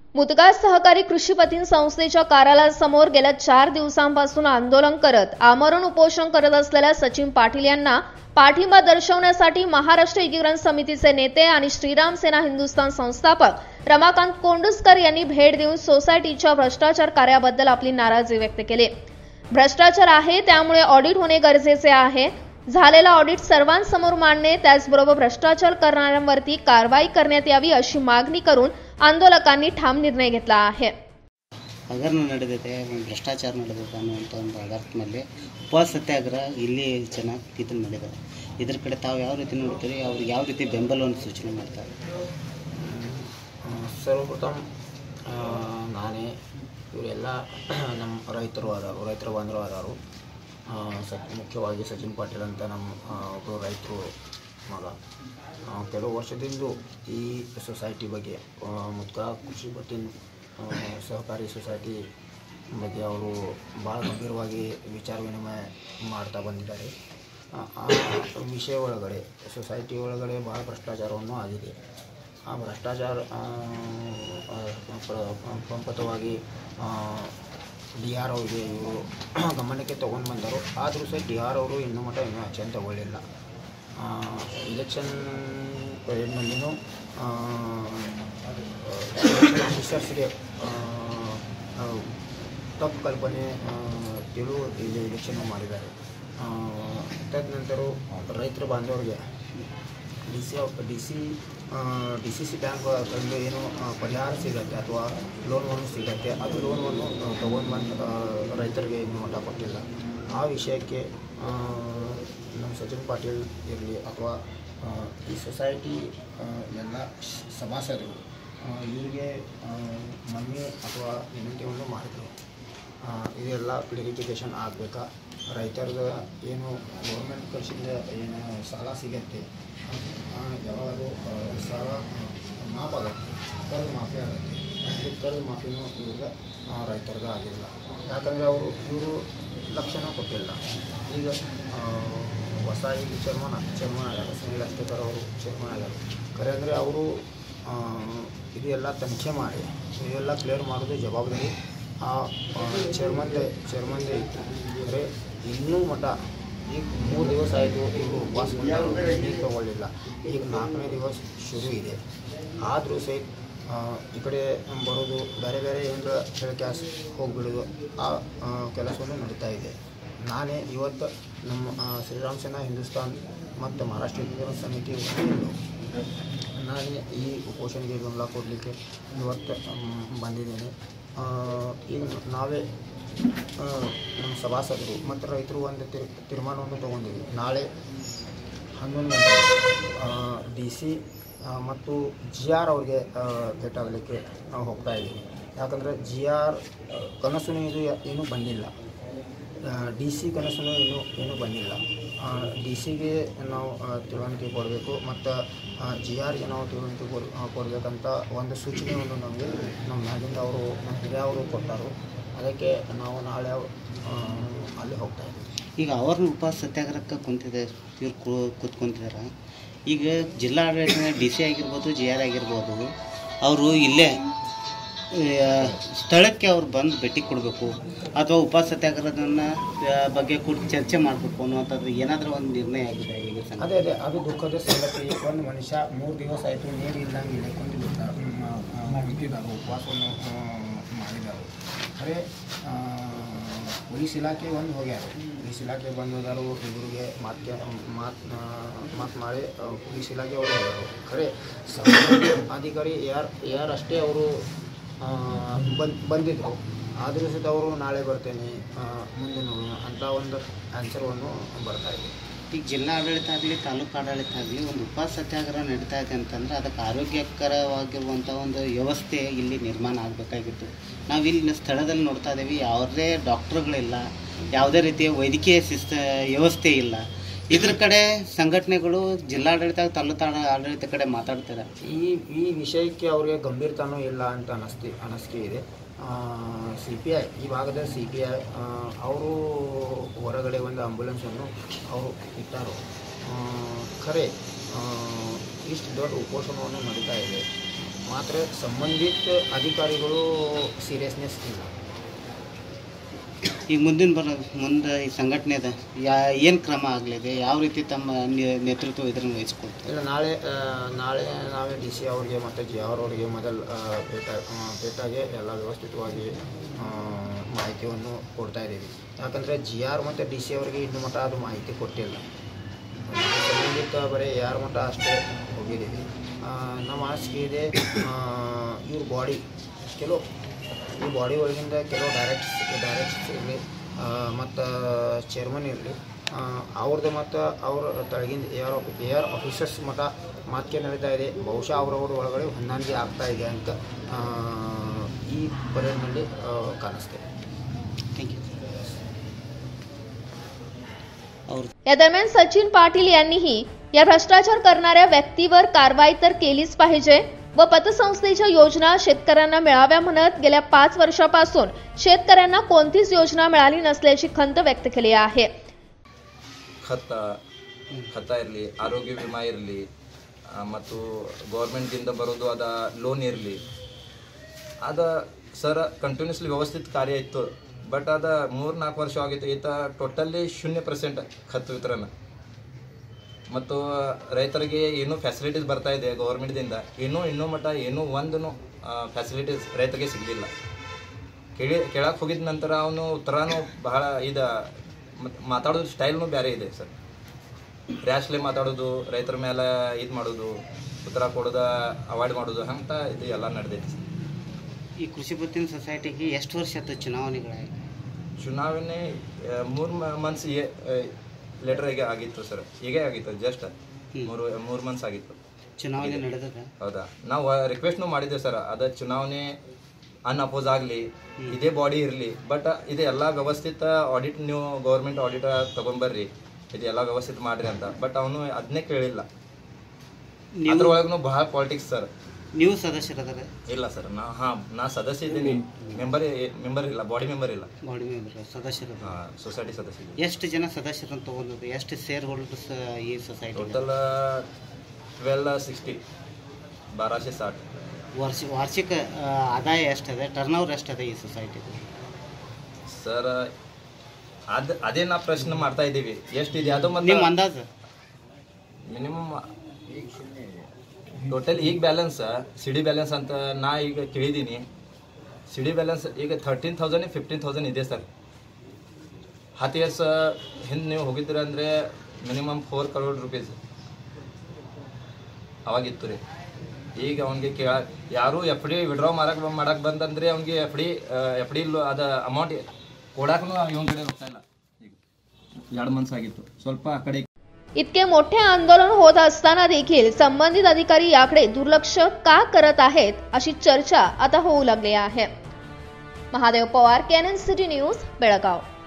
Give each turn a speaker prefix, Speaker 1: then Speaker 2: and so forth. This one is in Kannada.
Speaker 1: मुदगा सहकारी कृषी पतीन संस्थेच्या कार्यालयासमोर गेल्या चार दिवसांपासून आंदोलन करत आमरण उपोषण करत असलेल्या सचिन पाटील यांना पाठिंबा दर्शवण्यासाठी महाराष्ट्र एकीकरण समितीचे नेते आणि श्रीराम सेना हिंदुस्थान संस्थापक रमाकांत कोंडुस्कर यांनी भेट देऊन सोसायटीच्या भ्रष्टाचार कार्याबद्दल आपली नाराजी व्यक्त केली भ्रष्टाचार आहे त्यामुळे ऑडिट होणे गरजेचे आहे झालेला ऑडिट सर्वांसमोर मांडणे त्याचबरोबर भ्रष्टाचार करणाऱ्यांवरती कारवाई करण्यात यावी अशी मागणी करून आंदोलकांनी ठाम निर्णय घेतला आहे
Speaker 2: ಹಗರಣ ನಡೆದಿದೆ ಭ್ರಷ್ಟಾಚಾರ ನಡೆದಿದೆ ಅನ್ನುವಂಥ ಒಂದು ಆಧಾರದ ಮೇಲೆ ಉಪವಾಸ ಸತ್ಯಾಗ್ರಹ ಇಲ್ಲಿ ಚೆನ್ನಾಗಿ ಇದನ್ನು ಮಾಡಿದ್ದಾರೆ ಇದ್ರ ಕಡೆ ತಾವು ಯಾವ ರೀತಿ ನೋಡ್ತೀರಿ ಅವ್ರಿಗೆ ಯಾವ ರೀತಿ ಬೆಂಬಲವನ್ನು ಸೂಚನೆ ಮಾಡ್ತಾರೆ
Speaker 3: ಸರ್ವಪ್ರಥಮ ಆ, ನಾನೇ ಇವರೆಲ್ಲ ನಮ್ಮ ರೈತರು ಆದವರು ರೈತರ ಬಾಂಧವರು ಆದವರು ಆ, ಸ ಮುಖ್ಯವಾಗಿ ಸಚಿನ್ ಪಾಟೀಲ್ ಅಂತ ನಮ್ಮ ಆ, ಒಬ್ಬರು ರೈತರು ಮಗ ಆ, ಕೆಲವು ವರ್ಷದಿಂದ ಈ ಸೊಸೈಟಿ ಬಗ್ಗೆ ಮುದ್ಕ ಕೃಷಿ ಪತ್ತಿನ ಆ, ಸಹಕಾರಿ ಸೊಸೈಟಿ ಬಗ್ಗೆ ಅವರು ಭಾಳ ಗಂಭೀರವಾಗಿ ವಿಚಾರ ವಿನಿಮಯ ಮಾಡ್ತಾ ಬಂದಿದ್ದಾರೆ ಆ ಆ ವಿಷಯ ಒಳಗಡೆ ಸೊಸೈಟಿ ಒಳಗಡೆ ಭಾಳ ಭ್ರಷ್ಟಾಚಾರವನ್ನು ಆಗಿದೆ ಆ ಭ್ರಷ್ಟಾಚಾರ ಆ, ಆ, ಪ್ರ- ಪ್ರಪ್ರಥಮವಾಗಿ ಡಿ ಆರ್ ಅವ್ರಿಗೆ ಇವರು ಗಮನಕ್ಕೆ ತೊಗೊಂಡು ಬಂದರು ಆದರೂ ಸಹ ಡಿ ಆರ್ ಅವರು ಇನ್ನೂ ಮಟ್ಟ ಇನ್ನೂ ಆಕ್ಷನ್ ತಗೊಳ್ಳಿಲ್ಲ ಇಲೆಕ್ಷನ್ ಪೀರಿಯಡ್ನಲ್ಲಿನೂ ಆಫೀಸರ್ಸ್ಗೆ ತಪ್ಪು ಕಲ್ಪನೆ ಆ, ತಿಳು ಇಲ್ಲಿ ಇಲೆಕ್ಷನ್ ಮಾಡಿದ್ದಾರೆ ಆ, ತದನಂತರ ರೈತರ ಬಾಂಧವರಿಗೆ D C D C D C C bank ಅಲ್ಲಿ ಏನು ಆ, ಪರಿಹಾರ ಸಿಗತ್ತೆ ಅಥವಾ ಲೋನ್ವನ್ನು ಸಿಗತ್ತೆ ಅದು ಲೋನನ್ನು ತೊಗೊಂಡು ಬಂದು ಆ, ರೈತರಿಗೆ ಇನ್ನೂ ಮಟ್ಟ ಕೊಟ್ಟಿಲ್ಲ ಆ ವಿಷಯಕ್ಕೆ ಆ, ನಮ್ಮ ಸಚಿನ್ ಪಾಟೀಲ್ ಇರಲಿ ಅಥವಾ ಆ, ಈ ಸೊಸೈಟಿ ಆ, ಎಲ್ಲ ಶ- ಸಭಾಸದರು ಆ, ಇವರಿಗೆ ಆ, ಮನವಿ ಅಥವಾ ವಿನಂತಿಯನ್ನು ಮಾಡಿದರು ಆ, ಇದೆಲ್ಲ ಕ್ಲಿರಿಫಿಕೇಷನ್ ಆಗಬೇಕಾ ರೈತರದ ಏನು ಗೌರ್ಮೆಂಟ್ ಕಡೆಯಿಂದ ಏನು ಸಾಲ ಸಿಗತ್ತೆ ಆ, ಯಾವಾಗಲೂ ಆ, ಸಾಲ ಮಾಫ್ ಆಗುತ್ತೆ ಕರ್ಜು ಮಾಫಿ ಆಗುತ್ತೆ ಇದು ಕರ್ಜು ಮಾಫಿನೂ ಇವಾಗ ರೈತರಿಗೆ ಆಗಿಲ್ಲ ಯಾಕಂದರೆ ಅವರು ಇವರು ಲಕ್ಷಣ ಕೊಟ್ಟಿಲ್ಲ ಈಗ ಆ, ಹೊಸ ಈಗ ಚೇರ್ಮನ್ ಚೇರ್ಮನ್ ಆಗ್ಯಾರ ಸುನಿಲ್ ಅಷ್ಟೇಕರ್ ಅವರು ಚೇರ್ಮನ್ ಆಗ್ಯಾರ ಖರೆ ಅಂದರೆ ಅವರು ಆ, ಇದೆಲ್ಲ ತನಿಖೆ ಮಾಡಿ ಇದೆಲ್ಲ ಕ್ಲಿಯರ್ ಮಾಡೋದು ಜವಾಬ್ದಾರಿ ಆ ಚೇರ್ಮನ್ದೇ ಚೇರ್ಮನ್ದೇ ಇತ್ತು ಅಂದರೆ ಇನ್ನೂ ಮಠ ಈಗ ಮೂರು ದಿವಸ ಆಯಿತು ಈಗ ಉಪವಾಸ ಬಂದವರು ಈಗ ತಗೊಳ್ಳಿಲ್ಲ ಈಗ ನಾಲ್ಕನೇ ದಿವಸ ಶುರು ಇದೆ ಆದರೂ ಸಹಿತ ಆ, ಈ ಕಡೆ ಬರೋದು ಬೇರೆ ಬೇರೆ ಏನಾರ ಹೇಳ್ಕ್ಯಾಸ್ ಹೋಗಿಬಿಡೋದು ಆ ಆ, ಕೆಲಸವನ್ನು ನಡೀತಾ ಇದೆ ನಾನೇ ಇವತ್ತು ನಮ್ಮ ಆ, ಶ್ರೀರಾಮ್ ಸೇನಾ ಹಿಂದೂಸ್ತಾನ್ ಮತ್ತು ಮಹಾರಾಷ್ಟ್ರ ಏಕೀಕರಣ ಸಮಿತಿ ವತಿಯಿಂದ ನಾನೇ ಈ ಉಪೋಷಣೆಗೆ ಬೆಂಬಲ ಕೊಡಲಿಕ್ಕೆ ಇವತ್ತು ಮ್, ಬಂದಿದ್ದೇನೆ ಆ, ಈಗ ನಾವೇ ಆ, ನಮ್ಮ ಸಭಾಸದರು ಮತ್ತು ರೈತರು ಒಂದು ತೀರ್ ತೀರ್ಮಾನವನ್ನು ತೊಗೊಂಡಿದ್ವಿ ನಾಳೆ ಹನ್ನೊಂದು ಗಂಟೆಗೆ ಡಿ ಸಿ ಮತ್ತು ಜಿ ಆರ್ ಅವ್ರಿಗೆ ಆ, ಭೇಟಾಗಲಿಕ್ಕೆ ನಾವು ಹೋಗ್ತಾ ಇದ್ದೀವಿ ಯಾಕಂದರೆ ಜಿ ಆರ್ ಕನಸುನು ಇದು ಯ- ಏನೂ ಬಂದಿಲ್ಲ ಡಿ ಸಿ ಕನಸುನು ಏನು ಏನೂ ಬಂದಿಲ್ಲ ಡಿ ಸಿಗೆ ನಾವು ಆ, ತಿಳುವಳಿಕೆ ಕೊಡಬೇಕು ಮತ್ತು ಜಿ ಆರ್ಗೆ ನಾವು ತಿಳುವಳಿಕೆ ಕೊಡ್ ಆ, ಕೊಡಬೇಕಂತ ಒಂದು ಸೂಚನೆಯನ್ನು ನಮಗೆ ನಮ್ಮ ಮ್ಯಾಗಿಂದ ಅವರು ನಮ್ಮ ಹಿರಿಯವರು ಕೊಟ್ಟರು ಅದಕ್ಕೆ ನಾವು ನಾಳೆ ಆ, ಅಲ್ಲಿ ಹೋಗ್ತಾ ಇದ್ದೀವಿ
Speaker 2: ಈಗ ಅವ್ರನ್ನ ಉಪವಾಸ ಸತ್ಯಾಗ್ರಹಕ್ಕೆ ಕುಂತಿದೆ ಇವ್ರು ಕೂ ಕೂತ್ಕೊಂತಿದಾರ ಈಗ ಜಿಲ್ಲಾಡಳಿತ ಡಿ ಸಿ ಆಗಿರ್ಬೋದು ಜಿ ಆರ್ ಆಗಿರ್ಬೋದು ಅವರು ಇಲ್ಲೇ ಆ, ಸ್ಥಳಕ್ಕೆ ಅವ್ರು ಬಂದು ಭೇಟಿ ಕೊಡಬೇಕು ಅಥವಾ ಉಪವಾಸ ಸತ್ಯಾಗ್ರಹದನ್ನ ಆ, ಬಗ್ಗೆ ಕೂಡ ಚರ್ಚೆ ಮಾಡಬೇಕು ಅನ್ನುವಂಥದ್ದು ಏನಾದರೂ ಒಂದು ನಿರ್ಣಯ ಆಗಿದೆ ಈಗ ಸಣ್ಣ
Speaker 3: ಅದೇ ಅದೇ ಅದು ದುಃಖದ ಸಂಗತಿ ಒಂದು ಮನುಷ್ಯ ಮೂರು ದಿವಸ ಆಯಿತು ನೀರು ಇಲ್ಲಂಗೆ ಇಲ್ಲೇ ಕುಂತು ಬಿಟ್ಟಿದ್ದಾರೆ ಉಪವಾಸವನ್ನು ಆ, ಮಾಡಿದ್ದಾರೆ ಅರೆ ಪೊಲೀಸ್ ಇಲಾಖೆ ಒಂದು ಹೋಗ್ಯಾರ ಪೊಲೀಸ್ ಇಲಾಖೆ ಬಂದು ಹೋದಾರು ಇಬ್ಬರಿಗೆ ಮಾತು ಮಾತು ಮಾತು ಮಾಡಿ ಆ, ಪೊಲೀಸ್ ಇಲಾಖೆ ಅವರು ಹೋದರು ಖರೆ ಸಂಬಂಧಿತ ಅಧಿಕಾರಿ ಯಾರು ಯಾರು ಅಷ್ಟೇ ಅವರು ಬಂದು ಬಂದಿದ್ದರು ಆದರೂ ಸಹಿತ ಅವರು ನಾಳೆ ಬರ್ತೇನೆ ಆ, ಮುಂದೆ ನೋಡೋಣ ಅಂತ ಒಂದು ಆನ್ಸರನ್ನು ಬರ್ತಾ ಇದೆ
Speaker 2: ಈಗ ಜಿಲ್ಲಾ ಆಡಳಿತ ಆಗಲಿ ತಾಲೂಕು ಆಡಳಿತ ಆಗಲಿ ಒಂದು ಉಪವಾಸ ಸತ್ಯಾಗ್ರಹ ನಡೀತಾ ಇದೆ ಅಂತಂದ್ರೆ ಅದಕ್ಕೆ ಆರೋಗ್ಯಕರವಾಗಿರುವಂಥ ಒಂದು ವ್ಯವಸ್ಥೆ ಇಲ್ಲಿ ನಿರ್ಮಾಣ ಆಗಬೇಕಾಗಿತ್ತು ನಾವು ಇಲ್ಲಿ ಸ್ಥಳದಲ್ಲಿ ನೋಡ್ತಾ ಇದ್ದೀವಿ ಯಾವುದೇ ಡಾಕ್ಟ್ರುಗಳಿಲ್ಲ ಯಾವುದೇ ರೀತಿಯ ವೈದ್ಯಕೀಯ ಶಿಸ್ತ ವ್ಯವಸ್ಥೆ ಇಲ್ಲ ಇದ್ರ ಕಡೆ ಸಂಘಟನೆಗಳು ಜಿಲ್ಲಾಡಳಿತ ತಾಲೂಕು ಆಡಳಿತ ಕಡೆ ಮಾತಾಡ್ತಾರೆ
Speaker 3: ಈ ಈ ವಿಷಯಕ್ಕೆ ಅವ್ರಿಗೆ ಗಂಭೀರತಾನೂ ಇಲ್ಲ ಅಂತ ಅನಿಸ್ತಿ ಅನಿಸಿಕೆ ಇದೆ ಸಿ ಪಿ ಐ ಈ ಭಾಗದ ಸಿ ಪಿ ಐ ಅವರು ಹೊರಗಡೆ ಒಂದು ಆಂಬುಲೆನ್ಸನ್ನು ಅವರು ಇಟ್ಟರು ಆ, ಖರೆ ಆ, ಇಷ್ಟು ದೊಡ್ಡ ಉಪೋಷಣವನ್ನು ನಡೀತಾ ಇದೆ ಆ, ಮಾತ್ರ ಸಂಬಂಧಿತ ಅಧಿಕಾರಿಗಳು ಸೀರಿಯಸ್ನೆಸ್ ಇಲ್ಲ
Speaker 2: ಈಗ ಮುಂದಿನ ಬರೋ ಮುಂದೆ ಈ ಸಂಘಟನೆದ ಯಾ ಏನು ಕ್ರಮ ಆಗಲಿದೆ ಯಾವ ರೀತಿ ತಮ್ಮ ನೆ- ನೇತೃತ್ವ ಇದನ್ನು ವಹಿಸ್ಕೊಳ್ತಾರೆ
Speaker 3: ಇಲ್ಲ ನಾಳೆ ಆ, ನಾಳೆ ನಾವೇ ಡಿ ಸಿ ಅವರಿಗೆ ಮತ್ತು ಜಿ ಆರ್ ಅವರಿಗೆ ಮೊದಲು ಭೇಟ ಭೇಟಾಗಿ ಎಲ್ಲ ವ್ಯವಸ್ಥಿತವಾಗಿ ಆ, ಮಾಹಿತಿಯನ್ನು ಕೊಡ್ತಾ ಇದ್ದೀವಿ ಯಾಕಂದರೆ ಜಿ ಆರ್ ಮತ್ತು ಡಿ ಸಿ ಅವರಿಗೆ ಇನ್ನು ಮಟ್ಟ ಅದು ಮಾಹಿತಿ ಕೊಟ್ಟಿಲ್ಲ ಸಂಬಂಧಿತ ಬರೀ ಯಾರ ಮಟ್ಟ ಅಷ್ಟೇ ಹೋಗಿದ್ದೀವಿ ಆ, ನಮ್ಮ ಆಸೆ ಇದೆ ಇವ್ರ ಬಾಡಿ ಕೆಲವು ಈ ಬಾಡಿ ಒಳಗಿಂದ ಕೆಲವು ಡೈರೆಕ್ಟ್ಸ್ ಡೈರೆಕ್ಟ್ಸ್ ಇರಲಿ ಮತ್ತು ಚೇರ್ಮನ್ ಇರಲಿ ಅವ್ರದ್ದು ಮತ್ತು ಅವ್ರ ತಳಗಿಂದ A R A R officers ಮಟ್ಟ ಮಾತಿಗೆ ನಡೀತಾ ಇದೆ ಬಹುಶಃ ಅವರವ್ರ ಒಳಗಡೆ ಹೊಂದಾಣಿಕೆ ಆಗ್ತಾ ಇದೆ ಅಂತ ಆ, ಈ ಪರೇಡ್ನಲ್ಲಿ ಕಾಣಿಸ್ತೆ
Speaker 2: ಥ್ಯಾಂಕ್ ಯು ಅವ್ರ
Speaker 1: या दरम्यान सचिन पाटील यांनीही या भ्रष्टाचार करणाऱ्या व्यक्तीवर कारवाई तर केलीच पाहिजे व पतसंस्थेच्या योजना शेतकऱ्यांना मिळाव्या म्हणत गेल्या पाच वर्षापासून शेतकऱ्यांना कोणतीच योजना मिळाली नसल्याची खंत व्यक्त केली आहे
Speaker 4: ಖತ್ತ ಖತ್ತ ಇರಲಿ ಆರೋಗ್ಯ ವಿಮಾ ಇರಲಿ ಮತ್ತು ಗೌರ್ಮೆಂಟ್ದಿಂದ ಬರೋದು ಅದ ಲೋನ್ ಇರಲಿ ಅದ ಸರ್ ಕಂಟಿನ್ಯೂಸ್ಲಿ ವ್ಯವಸ್ಥಿತ ಕಾರ್ಯ ಇತ್ತು ಬಟ್ ಅದ ಮೂರು ನಾಲ್ಕು ವರ್ಷ ಆಗಿತ್ತು ಈತ ಟೋಟಲಿ ಶೂನ್ಯ ಪರ್ಸೆಂಟ್ ಖತ್ ವಿತರಣೆ ಮತ್ತು ರೈತರಿಗೆ ಏನೂ ಫೆಸಿಲಿಟೀಸ್ ಬರ್ತಾ ಇದೆ ಗೌರ್ಮೆಂಟ್ದಿಂದ ಇನ್ನೂ ಇನ್ನೂ ಮಟ್ಟ ಏನೂ ಒಂದು ಫೆಸಿಲಿಟೀಸ್ ರೈತರಿಗೆ ಸಿಗಲಿಲ್ಲ ಕೇಳಿ ಕೇಳಕ್ಕೆ ಹೋಗಿದ ನಂತರ ಅವನು ಉತ್ತರನೂ ಬಹಳ ಇದು ಮತ್- ಮಾತಾಡೋದು ಸ್ಟೈಲ್ನು ಬೇರೆ ಇದೆ ಸರ್ ರ್ಯಾಶ್ಲಿ ಮಾತಾಡೋದು ರೈತರ ಮೇಲೆ ಇದು ಮಾಡೋದು ಉತ್ತರ ಕೊಡೋದ ಅವಾಯ್ಡ್ ಮಾಡೋದು ಅಂತ ಇದು ಎಲ್ಲ ನಡೆದೈತಿ ಸರ್
Speaker 2: ಈ ಕೃಷಿ ಪತ್ತಿನ ಸೊಸೈಟಿಗೆ ಎಷ್ಟು ವರ್ಷ ಆಯ್ತು ಚುನಾವಣೆಗಳಾಗಿ
Speaker 4: ಚುನಾವಣೆ ಮೂರು ಮಂತ್ಸ್ ಲೆಟರ್ ಈಗ ಆಗಿತ್ತು ಸರ್ ಈಗ ಆಗಿತ್ತು ಜಸ್ಟ್ ಮೂರು ಮೂರು ಮಂತ್ಸ್ ಆಗಿತ್ತು
Speaker 2: ಚುನಾವಣೆ ನಡೆದದ
Speaker 4: ಹೌದಾ ನಾವು ರಿಕ್ವೆಸ್ಟ್ನು ಮಾಡಿದ್ದೇವೆ ಸರ್ ಅದ ಚುನಾವಣೆ ಅನ್ಅಪೋಸ್ ಆಗಲಿ ಇದೇ ಬಾಡಿ ಇರಲಿ ಬಟ್ ಇದು ಎಲ್ಲ ವ್ಯವಸ್ಥಿತ ಆಡಿಟ್ ನೀವು ಗೌರ್ಮೆಂಟ್ ಆಡಿಟ್ ತಗೊಂಬರ್ರಿ ಇದು ಎಲ್ಲ ವ್ಯವಸ್ಥಿತ ಮಾಡ್ರಿ ಅಂತ ಬಟ್ ಅವನು ಅದನ್ನೇ ಕೇಳಿಲ್ಲ
Speaker 2: ನೀವು
Speaker 4: ಅದ್ರೊಳಗೂ ಬಹಳ ಪಾಲಿಟಿಕ್ಸ್ ಸರ್
Speaker 2: ನೀವು ಸದಸ್ಯರದಾರ
Speaker 4: ಇಲ್ಲ ಸರ್ ನಾ ಹಾಂ ನಾ ಸದಸ್ಯ ಇದ್ದೀನಿ ಮೆಂಬರ್ ಮೆಂಬರ್ ಇಲ್ಲ ಬಾಡಿ ಮೆಂಬರ್ ಇಲ್ಲ
Speaker 2: ಬಾಡಿ ಮೆಂಬರ್ ಸದಸ್ಯರದ
Speaker 4: ಸೊಸೈಟಿ ಸದಸ್ಯ ಇದ್ದೀನಿ
Speaker 2: ಎಷ್ಟು ಜನ ಸದಸ್ಯರನ್ನು ತಗೊಂಡದ್ದು ಎಷ್ಟು ಶೇರ್ ಹೋಲ್ಡರ್ಸ್ ಈ ಸೊಸೈಟಿ
Speaker 4: ಟೋಟಲ್ ಟ್ವೆಲ್ ಸಿಕ್ಸ್ಟಿ ಬಾರಾಶೆ ಸಾಟ್
Speaker 2: ವರ್ಷ ವಾರ್ಷಿಕ ಆ, ಆದಾಯ ಎಷ್ಟದೆ ಟರ್ನ್ ಓವರ್ ಎಷ್ಟದೆ ಈ ಸೊಸೈಟಿ
Speaker 4: ಸರ್ ಅದ್ ಅದೇ ನಾ ಪ್ರಶ್ನೆ ಮಾಡ್ತಾ ಇದ್ದೀವಿ ಎಷ್ಟಿದೆ ಅದು
Speaker 2: ನಿಮ್ಮ
Speaker 4: ಮತ್ತೆ
Speaker 2: ಅಂದಾಜು
Speaker 4: ಮಿನಿಮಮ್ ಟೋಟಲ್ ಈಗ ಬ್ಯಾಲೆನ್ಸ್ ಸಿಡಿ ಬ್ಯಾಲೆನ್ಸ್ ಅಂತ ನಾ ಈಗ ಕೇಳಿದ್ದೀನಿ ಸಿಡಿ ಬ್ಯಾಲೆನ್ಸ್ ಈಗ ಥರ್ಟೀನ್ ತೌಸಂಡ್ ಫಿಫ್ಟೀನ್ ತೌಸಂಡ್ ಇದೆ ಸರ್ ಹತ್ತು ಇಯರ್ಸ್ ಹಿಂದೆ ನೀವು ಹೋಗಿದ್ದೀರ ಅಂದರೆ ಮಿನಿಮಮ್ ಫೋರ್ ಕರೋಡ್ ರುಪೀಸ್ ಅವಾಗಿತ್ತು ರೀ ಈಗ ಅವನಿಗೆ ಕೇಳ ಯಾರು ಎಫ್ ಡಿ ವಿಡ್ರಾ ಮಾಡಕ್ಕೆ ಮಾಡಕ್ಕೆ ಬಂದಂದ್ರೆ ಅವ್ನಿಗೆ ಎಫ್ ಡಿ ಎಫ್ ಡಿ ಅದ ಅಮೌಂಟ್ ಕೊಡಕ್ಕೂ ಇವನ ಕಡೆ ಹೋಗ್ತಾ ಇಲ್ಲ ಈಗ ಎರಡು ಮಂತ್ಸ್ ಆಗಿತ್ತು ಸ್ವಲ್ಪ ಆ ಕಡೆ
Speaker 1: इतके मोठे आंदोलन होत असताना देखील संबंधित अधिकारी याकडे दुर्लक्ष का करत आहेत अशी चर्चा आता होऊ लागली आहे Mahadev Pawar Canon city news Belgaum